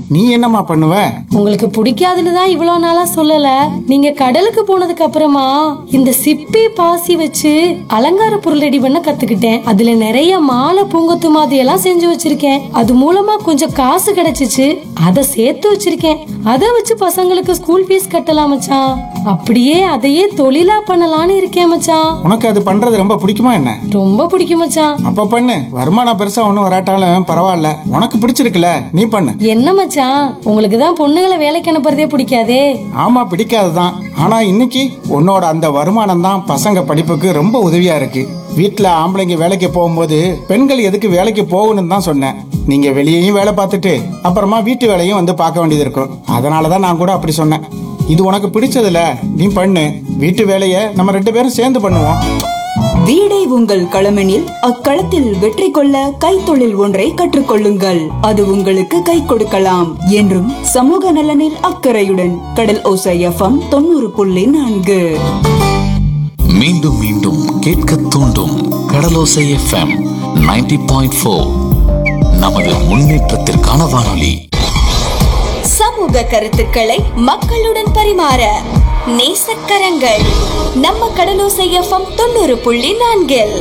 நீ என்னம்மா பண்ணுவ உங்களுக்கு பிடிக்காதுன்னு தான் இவ்வளவு நாளா சொல்லல நீங்க கடலுக்கு போனதுக்கு அப்புறமா இந்த சிப்பி பாசி வச்சு அலங்கார பொருள் ரெடி பண்ண கத்துக்கிட்டேன் அதுல நிறைய மாலை பூங்கொத்து மாதிரி எல்லாம் செஞ்சு வச்சிருக்கேன் அது மூலமா கொஞ்சம் காசு கிடைச்சிச்சு அதை சேர்த்து வச்சிருக்கேன் அதை வச்சு பசங்களுக்கு ஸ்கூல் ஃபீஸ் கட்டலாம் மச்சான் அப்படியே அதையே தொழிலா பண்ணலாம்னு இருக்கேன் மச்சான் உனக்கு அது பண்றது ரொம்ப பிடிக்குமா என்ன ரொம்ப பிடிக்கும் மச்சான் அப்ப பண்ணு வருமானம் பெருசா ஒன்றும் வராட்டாலும் பரவாயில்ல உனக்கு பிடிச்சிருக்குல நீ பண்ணு என்ன மச்சான் உங்களுக்கு தான் பொண்ணுங்களை வேலைக்கு அனுப்புறதே பிடிக்காதே ஆமா பிடிக்காதுதான் ஆனா இன்னைக்கு உன்னோட அந்த வருமானம் தான் பசங்க படிப்புக்கு ரொம்ப உதவியா இருக்கு வீட்ல ஆம்பளைங்க வேலைக்கு போகும்போது பெண்கள் எதுக்கு வேலைக்கு போகணும்னு தான் சொன்னேன் நீங்க வெளியேயும் வேலை பார்த்துட்டு அப்புறமா வீட்டு வேலையும் வந்து பார்க்க வேண்டியது இருக்கும் அதனாலதான் நான் கூட அப்படி சொன்னேன் இது உனக்கு பிடிச்சதுல நீ பண்ணு வீட்டு வேலையை நம்ம ரெண்டு பேரும் சேர்ந்து பண்ணுவோம் வீடே உங்கள் களமெனில் அக்களத்தில் வெற்றி கொள்ள கைத்தொழில் ஒன்றை கற்றுக்கொள்ளுங்கள் அது உங்களுக்கு கை கொடுக்கலாம் என்றும் சமூக நலனில் அக்கறையுடன் கடல் ஓசை எஃப்எம் தொண்ணூறு புள்ளி நான்கு மீண்டும் மீண்டும் கேட்க தூண்டும் கடலோசை எஃப்எம் 90.4 பாயிண்ட் ஃபோர் நமது முன்னேற்றத்திற்கான வானொலி சமூக கருத்துக்களை மக்களுடன் பரிமாற நேசக்கரங்கள் நம்ம கடலோசை எஃப்எம் தொண்ணூறு புள்ளி நான்கில்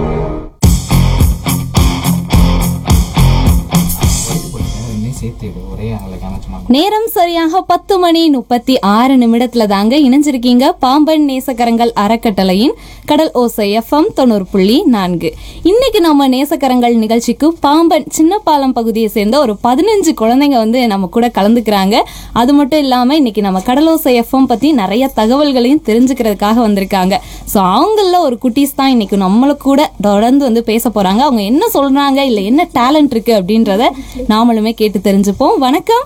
நேரம் சரியாக பத்து மணி முப்பத்தி ஆறு நிமிடத்துல தாங்க இணைஞ்சிருக்கீங்க பாம்பன் நேசக்கரங்கள் அறக்கட்டளையின் கடல் ஓசை எஃப்எம் தொண்ணூறு புள்ளி நான்கு இன்னைக்கு நம்ம நேசக்கரங்கள் நிகழ்ச்சிக்கு பாம்பன் சின்னப்பாலம் பகுதியை சேர்ந்த ஒரு பதினஞ்சு குழந்தைங்க வந்து நம்ம கூட கலந்துக்கிறாங்க அது மட்டும் இல்லாம இன்னைக்கு நம்ம கடலோசை எஃப்எம் பத்தி நிறைய தகவல்களையும் தெரிஞ்சுக்கிறதுக்காக வந்திருக்காங்க ஸோ அவங்கள ஒரு குட்டீஸ் தான் இன்னைக்கு நம்மளுக்கு கூட தொடர்ந்து வந்து பேச போறாங்க அவங்க என்ன சொல்றாங்க இல்ல என்ன டேலண்ட் இருக்கு அப்படின்றத நாமளுமே கேட்டு தெரிஞ்சுப்போம் வணக்கம்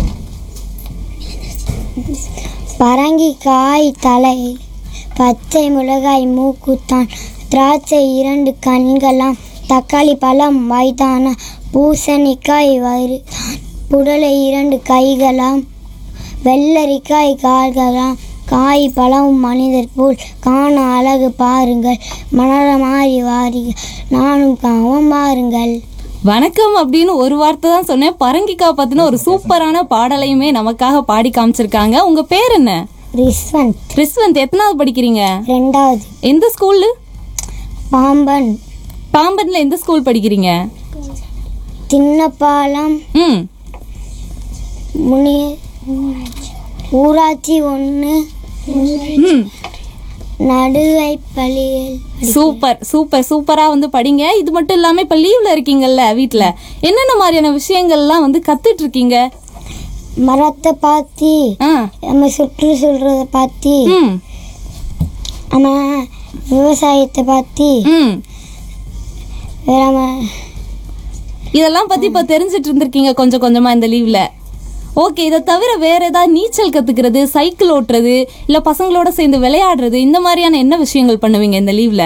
பரங்கிக்காய் தலை பச்சை மிளகாய் மூக்குத்தான் திராட்சை இரண்டு கண்களாம் தக்காளி பழம் வாய்தானா பூசணிக்காய் வயிறு புடலை இரண்டு கைகளாம் வெள்ளரிக்காய் கால்களாம் காய் பழம் மனிதர் போல் காண அழகு பாருங்கள் மணர மாறி வாரிகள் நானும் காவம் பாருங்கள் வணக்கம் அப்படின்னு ஒரு வார்த்தை தான் சொன்னேன் பரங்கிக்கா பத்தின ஒரு சூப்பரான பாடலையுமே நமக்காக பாடி காமிச்சிருக்காங்க உங்க பேர் என்ன ரிஸ்வந்த் ரிஸ்வந்த் எத்தனாவது படிக்கிறீங்க ரெண்டாவது எந்த ஸ்கூல்ல பாம்பன் பாம்பன்ல எந்த ஸ்கூல் படிக்கிறீங்க தின்னப்பாலம் ம் முனி ஊராட்சி ஒன்று ம் நடுவை பள்ளியில் சூப்பர் சூப்பர் சூப்பரா வந்து படிங்க இது மட்டும் இல்லாம இப்ப லீவ்ல இருக்கீங்கல்ல வீட்ல என்னென்ன மாதிரியான விஷயங்கள்லாம் வந்து கத்துட்டு இருக்கீங்க மரத்தை பார்த்து ஆ நம்ம சுற்று சொல்றத பார்த்து ம் நம்ம விவசாயத்தை பார்த்து ம் வேற ம- இதெல்லாம் பத்தி இப்ப தெரிஞ்சிட்டு இருந்திருக்கீங்க கொஞ்சம் கொஞ்சமா இந்த லீவ்ல ஓகே இதை தவிர வேற ஏதாவது நீச்சல் கத்துக்கிறது சைக்கிள் ஓட்டுறது இல்ல பசங்களோட சேர்ந்து விளையாடுறது இந்த மாதிரியான என்ன விஷயங்கள் பண்ணுவீங்க இந்த லீவ்ல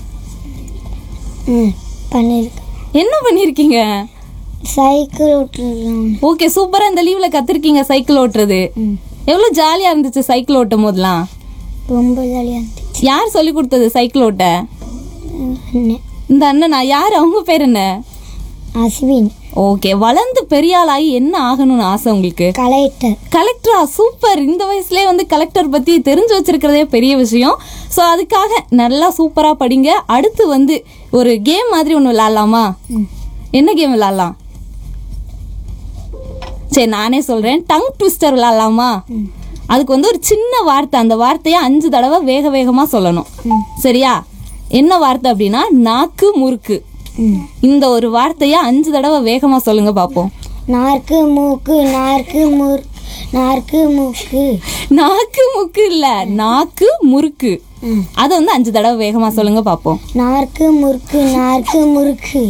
ம் பண்ணியிருக்கேன் என்ன பண்ணிருக்கீங்க சைக்கிள் ஓட்டுறதுலாம் ஓகே சூப்பரா இந்த லீவ்ல கத்துருக்கீங்க சைக்கிள் ஓட்டுறது எவ்வளவு ஜாலியா இருந்துச்சு சைக்கிள் ஓட்டும் போதெல்லாம் ரொம்ப ஜாலியாக இருந்துச்சு யார் சொல்லி கொடுத்தது சைக்கிள் ஓட்ட அண்ணன் இந்த அண்ணனா யார் அவங்க பேர் என்ன அஸ்வின் ஓகே வளர்ந்து பெரிய ஆளாகி என்ன ஆகணும்னு ஆசை உங்களுக்கு கலெக்டர் கலெக்டரா சூப்பர் இந்த வயசுலயே வந்து கலெக்டர் பத்தி தெரிஞ்சு வச்சிருக்கிறதே பெரிய விஷயம் ஸோ அதுக்காக நல்லா சூப்பரா படிங்க அடுத்து வந்து ஒரு கேம் மாதிரி ஒன்று விளாட்லாமா என்ன கேம் விளாட்லாம் சரி நானே சொல்றேன் டங் ட்விஸ்டர் விளாட்லாமா அதுக்கு வந்து ஒரு சின்ன வார்த்தை அந்த வார்த்தையை அஞ்சு தடவை வேக வேகமா சொல்லணும் சரியா என்ன வார்த்தை அப்படின்னா நாக்கு முறுக்கு இந்த ஒரு வார்த்தையை அஞ்சு தடவை வேகமா சொல்லுங்க பாப்போம் நார்க்கு மூக்கு நார்க்கு முர் நார்க்கு மூக்கு நாக்கு முக்கு இல்ல நாக்கு முறுக்கு அத வந்து அஞ்சு தடவை வேகமா சொல்லுங்க பாப்போம் நார்க்கு முறுக்கு நார்க்கு முறுக்கு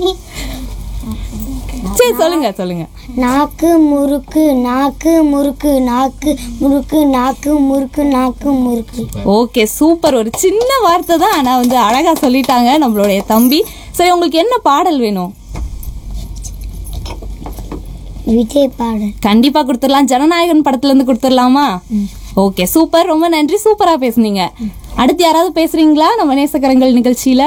சரி சொல்லுங்க சொல்லுங்க நாக்கு முறுக்கு நாக்கு முறுக்கு நாக்கு முறுக்கு நாக்கு முறுக்கு நாக்கு முறுக்கு ஓகே சூப்பர் ஒரு சின்ன வார்த்தை தான் ஆனா வந்து அழகா சொல்லிட்டாங்க நம்மளுடைய தம்பி சரி உங்களுக்கு என்ன பாடல் வேணும் விஜய் பாடல் கண்டிப்பா கொடுத்துடலாம் ஜனநாயகன் படத்துல இருந்து கொடுத்துடலாமா ஓகே சூப்பர் ரொம்ப நன்றி சூப்பரா பேசுனீங்க அடுத்து யாராவது பேசுறீங்களா நம்ம நேசக்கரங்கள் நிகழ்ச்சியில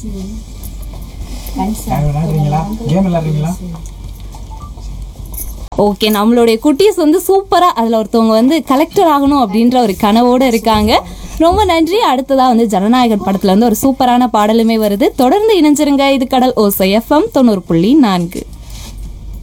கேம் விளையாடுறீங்களா ஓகே நம்மளுடைய குட்டீஸ் வந்து சூப்பரா அதுல ஒருத்தவங்க வந்து கலெக்டர் ஆகணும் அப்படின்ற ஒரு கனவோட இருக்காங்க ரொம்ப நன்றி அடுத்ததா வந்து ஜனநாயகன் படத்துல வந்து ஒரு சூப்பரான பாடலுமே வருது தொடர்ந்து இணைஞ்சிருங்க இது கடல் ஓசை எஃப்எம் தொண்ணூறு புள்ளி நான்கு